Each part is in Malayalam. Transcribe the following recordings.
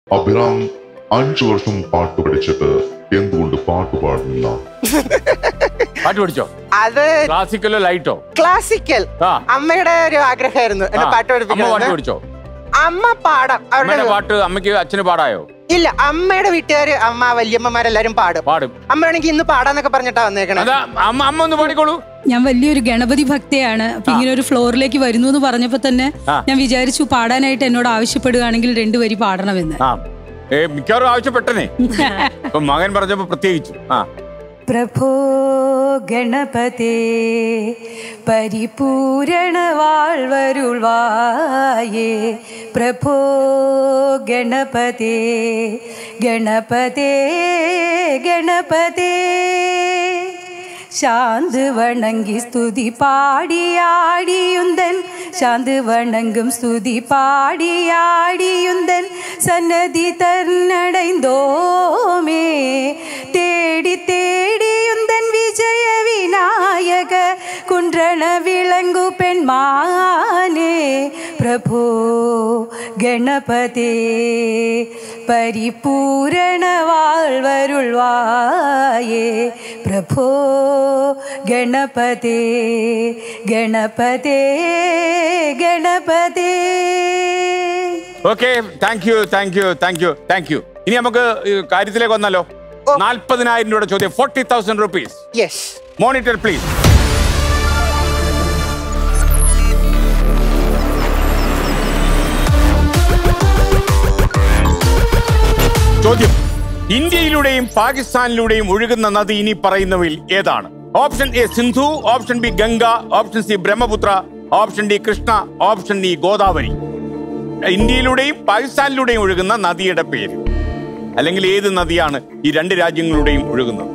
അഭിറാം അഞ്ചു വർഷം പാട്ട് പഠിച്ചിട്ട് എന്തുകൊണ്ട് പാട്ട് പാടുന്നില്ല പാട്ട് പഠിച്ചോ അത് ക്ലാസിക്കലോ ലൈറ്റോ ക്ലാസിക്കൽ ആ അമ്മയുടെ ഒരു ആഗ്രഹമായിരുന്നു എന്നെ ആ. പാട്ട് അമ്മ പാട്ട് പഠിപ്പിക്കണം പഠിച്ചോ അമ്മ പാടാം അമ്മയുടെ അവരുടെ പാട്ട് അമ്മയ്ക്ക് അച്ഛന് പാടായോ ഇല്ല അമ്മയുടെ വീട്ടുകാര് അമ്മ വല്യമ്മമാരെല്ലാരും പാടും പാടും അമ്മയാണെങ്കിൽ ഇന്ന് പാടാന്നൊക്കെ പറഞ്ഞിട്ടാ വന്നേക്കണേ അതാ അമ്മ അമ്മ ഒന്ന് പാടിക്കോളൂ ഞാൻ വലിയൊരു ഗണപതി ഭക്തയാണ് അപ്പൊ ഇങ്ങനെ ഒരു ഫ്ലോറിലേക്ക് വരുന്നു എന്ന് പറഞ്ഞപ്പോ തന്നെ ആ. ഞാൻ വിചാരിച്ചു പാടാനായിട്ട് എന്നോട് ആവശ്യപ്പെടുകയാണെങ്കിൽ രണ്ടു വരി പാടണമെന്ന് ആ ഏ മിക്കവാറും ആവശ്യപ്പെട്ടനെ ഇപ്പൊ മകൻ പറഞ്ഞപ്പോ പ്രത്യേകിച്ചു ആ പ്രഭോ ഗണപതേ പരിപൂരണ വാഴ്വരുൾവായേ പ്രഭോ ഗണപതേ ഗണപതേ ഗണപതേ ശാന്ത് വണங்கி സ്തുതി പാടിയാടിയുന്തൻ ശാന്ത് വണങ്ങും സ്തുതി പാടിയാടിയുന്തൻ സന്നതി തന്നടൈന്തോമേ തേടി തേടിയുന്തൻ വിജയ വിനായക കുണ്ട്രണ വിളങ്ങു പെൺമാനേ പ്രഭോ ഗണപതേ പരിപൂരണ വാഴ്വരുൾവായേ പ്രഭോ ഗണപതേ ഗണപതേ ഗണപതേ okay thank you thank you thank you thank you ഇനി നമുക്ക് ഈ കാര്യത്തിലേക്ക് വന്നാലോ ഓ. നാൽപ്പതിനായിരം രൂപയുടെ ചോദ്യം forty thousand rupees yes monitor please ചോദ്യം ഇന്ത്യയിലൂടെയും പാകിസ്ഥാനിലൂടെയും ഒഴുകുന്ന നദി ഇനി പറയുന്നവയിൽ ഏതാണ് option A Sindhu option B Ganga option C Brahmaputra option D Krishna option D Godavari ഇന്ത്യയിലൂടെയും പാകിസ്ഥാനിലൂടെയും ഒഴുകുന്ന നദിയുടെ പേര് അല്ലെങ്കിൽ ഏത് നദിയാണ് ഈ രണ്ട് രാജ്യങ്ങളിലൂടെയും ഒഴുകുന്നത്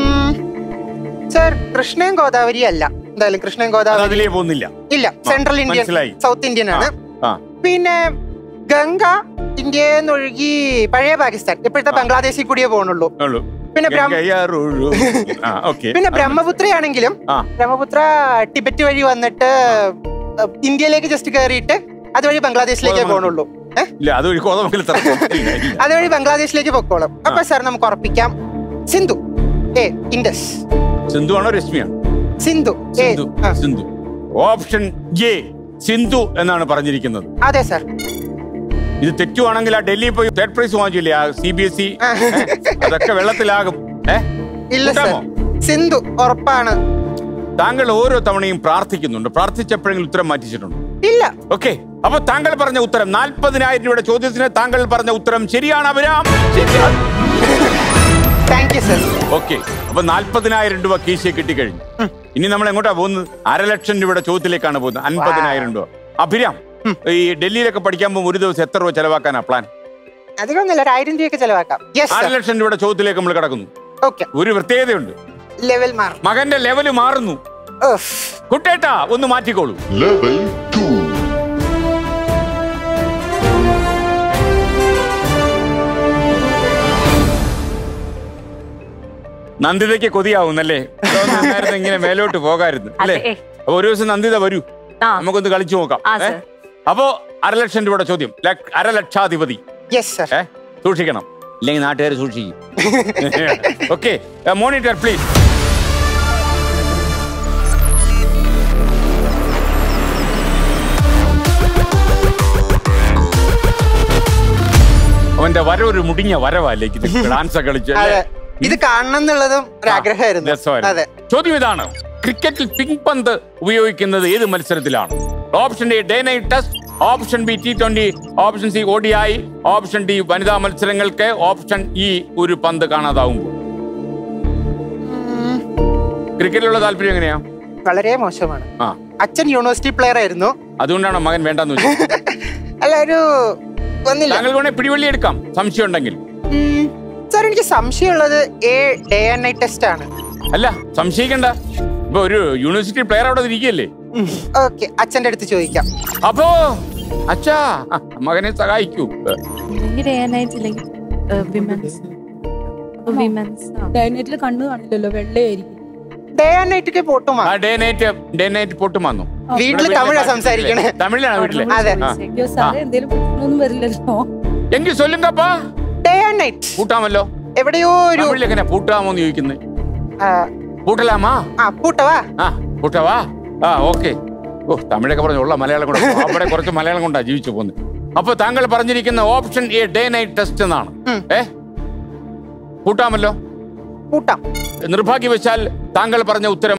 സർ കൃഷ്ണയും ഗോദാവരി അല്ല എന്തായാലും കൃഷ്ണയും അത് ഗോദാവരി അതിലേ പോകുന്നില്ല ഇല്ല സെൻട്രൽ ഇന്ത്യൻ മനസ്സിലായി. സൗത്ത് ഇന്ത്യൻ ആണ് ആ പിന്നെ ഗംഗ ഇന്ത്യയിൽ നിന്ന് ഒഴുകി പഴയ പാകിസ്ഥാൻ ഇപ്പോഴത്തെ ബംഗ്ലാദേശിൽ കൂടിയേ പോകണുള്ളൂ ഉള്ളൂ പിന്നെ ബ്രഹ്മ- ഗംഗയാറൊഴു. ആ ഓക്കെ പിന്നെ ബ്രഹ്മപുത്രയാണെങ്കിലും ആ. ബ്രഹ്മപുത്ര ടിബറ്റ് വഴി വന്നിട്ട് അഹ് ഇന്ത്യയിലേക്ക് ജസ്റ്റ് കയറിയിട്ട് അതുവഴി ബംഗ്ലാദേശിലേക്കേ കോതമംഗലം. പോകണുള്ളൂ ഏഹ് ഇല്ല അത് ഒരു കോതമംഗലം ഇല്ല, ഇല്ല. അതുവഴി ബംഗ്ലാദേശിലേക്ക് പൊക്കോളും അപ്പൊ സാർ നമുക്ക് ഉറപ്പിക്കാം സിന്ധു ഏ ഇൻഡസ് സിന്ധു ആണോ രശ്മിയാണോ സിന്ധു ഏ സിന്ധു ആ, സിന്ധു ഓപ്ഷൻ എ സിന്ധു എന്നാണ് പറഞ്ഞിരിക്കുന്നത് അതെ സാർ ഇത് തെറ്റുവാണെങ്കിൽ ആ ഡൽഹി പോയി തേർഡ് പ്രൈസ് വാങ്ങിച്ചില്ലേ ആ സി ബി എസ് ഇ അതൊക്കെ വെള്ളത്തിലാകും ഏ ഇല്ല സാർ കൂട്ടാമോ? സിന്ധു ഉറപ്പാണ് താങ്കൾ ഓരോ തവണയും പ്രാർത്ഥിക്കുന്നുണ്ട് പ്രാർത്ഥിച്ചപ്പോഴെങ്കിലും ഉത്തരം മാറ്റിച്ചിട്ടുണ്ട് ഇല്ല ഓക്കെ അപ്പൊ താങ്കൾ പറഞ്ഞ ഉത്തരം നാൽപ്പതിനായിരം രൂപയുടെ ചോദ്യത്തിന് താങ്കൾ പറഞ്ഞ ഉത്തരം ശരിയാണ് അഭിരാം ശരിയാണ് താങ്ക് യു സർ ഓക്കെ അപ്പൊ നാൽപ്പതിനായിരം രൂപ കീശയെ കിട്ടിക്കഴിഞ്ഞു ഇനി നമ്മൾ എങ്ങോട്ടാ പോകുന്നത് അരലക്ഷം രൂപയുടെ ചോദ്യത്തിലേക്കാണ് പോകുന്നത് അൻപതിനായിരം രൂപ അഭിരാം ഈ ഡൽഹിയിലൊക്കെ പഠിക്കാൻ പോകുമ്പോൾ ഒരു ദിവസം എത്ര രൂപ ചെലവാക്കാനാ പ്ലാൻ അധികം ഒന്നുമില്ല ഒരു ആയിരം രൂപയൊക്കെ ചെലവാക്കാം യെസ് അര സർ ലക്ഷം രൂപയുടെ ചോദ്യത്തിലേക്ക് നമ്മൾ കിടക്കുന്നു ഓക്കെ ഒരു പ്രത്യേകതയുണ്ട് ലെവൽ മാറും മകന്റെ ലെവല് മാറുന്നു ഉഫ്. കുട്ടേട്ടാ ഒന്ന് മാറ്റിക്കോളൂ ലെവൽ ടു നന്ദിതയ്ക്ക് കൊതിയാവുന്നല്ലേ ഇവിടെ വന്ന് നിന്നായിരുന്നു ഇങ്ങനെ മേലോട്ട് പോകായിരുന്നു അല്ലേ അതെ. അപ്പൊ ഒരു ദിവസം നന്ദിത വരൂ ആ. നമുക്കൊന്ന് കളിച്ചു നോക്കാം ആ, ഏ? സർ. അപ്പോ അരലക്ഷം രൂപയുടെ ചോദ്യം ലക്- അരലക്ഷാധിപതി യെസ് സർ ഏ സൂക്ഷിക്കണം ഇല്ലെങ്കിൽ നാട്ടുകാർ സൂക്ഷിക്കും ഓക്കെ മോണിറ്റർ പ്ലീസ് അവന്റെ വരവൊരു മുടിഞ്ഞ വരവല്ലേക്ക് ഡാൻസ് കളിച്ച് അതെ അല്ലേ? ഇത് കാണണം എന്നുള്ളതും ഒരു ആഗ്രഹമായിരുന്നു രസമായിരുന്നു. അതെ ചോദ്യം ഇതാണ് ക്രിക്കറ്റിൽ പിങ്ക് പന്ത് ഉപയോഗിക്കുന്നത് ഏത് മത്സരത്തിലാണ് option A day night test option B T twenty option C ODI option D വനിതാ മത്സരങ്ങൾക്ക് ഓപ്ഷൻ ഇ ഒരു പന്ത് കാണാതാവുമ്പോൾ ക്രിക്കറ്റിലുള്ള താല്പര്യം എങ്ങനെയാ വളരെ മോശമാണ് ആ അച്ഛൻ യൂണിവേഴ്സിറ്റി പ്ലെയർ ആയിരുന്നു അതുകൊണ്ടാണ് മകൻ വേണ്ടെന്ന് വെച്ചത് അല്ല ഒരു ഒന്നില്ല താങ്കൾ വേണേ പിടിവള്ളി എടുക്കാം സംശയം ഉണ്ടെങ്കിൽ സാർ എനിക്ക് സംശയമുള്ളത് A day and night test ആണ് അല്ല സംശയിക്കണ്ട ഇപ്പൊ ഒരു യൂണിവേഴ്സിറ്റി പ്ലെയർ അവിടെ ഇരിക്കുകയല്ലേ ഓക്കെ അച്ഛന്റെ അടുത്ത് ചോദിക്കാം അപ്പോ അച്ഛാ മകനെ സഹായിക്കൂ അല്ലെങ്കിൽ ഡേ ആൻഡ് നൈറ്റ് ഇല്ലെങ്കിൽ വിമൻസ് വിമൻസ് ഡയനറ്റിൽ കണ്ണു കാണില്ലല്ലോ വെള്ളയായിരിക്കും ഡേ ആൻഡ് നൈറ്റ് പോട്ടുമാ ആ ഡേ നൈറ്റ് ഡേ നൈറ്റ് പൊട്ടും വന്നു വീട്ടില് തമിഴാ സംസാരിക്കണേ തമിഴിലാണ് വീട്ടില് അതെ ആ. അയ്യോ സാറേ എന്തേലും പ്രശ്നമൊന്നും വരില്ലല്ലോ എങ്കിൽ ചൊല്ലുങ്കപ്പാ ഡേ ആൻഡ് നൈറ്റ് പൂട്ടാമല്ലോ എവിടെയോ ഒരു തമിഴിൽ എങ്ങനെ പൂട്ടാമോന്ന് ചോദിക്കുന്നത് ആ, പൂട്ടലാമാ ആ പൂട്ടവാ ആ പൂട്ടവാ ആ ഓക്കെ ഓ തമിഴൊക്കെ പറഞ്ഞു ഉള്ള മലയാളം കൊണ്ട് അവിടെ കുറച്ച് മലയാളം കൊണ്ടാ ജീവിച്ചു പോകുന്നത് അപ്പൊ താങ്കൾ പറഞ്ഞിരിക്കുന്ന option A day night test എന്നാണ് ഉം. ഏ പൂട്ടാമല്ലോ പൂട്ടാം നിർഭാഗ്യവശാൽ താങ്കൾ പറഞ്ഞ ഉത്തരം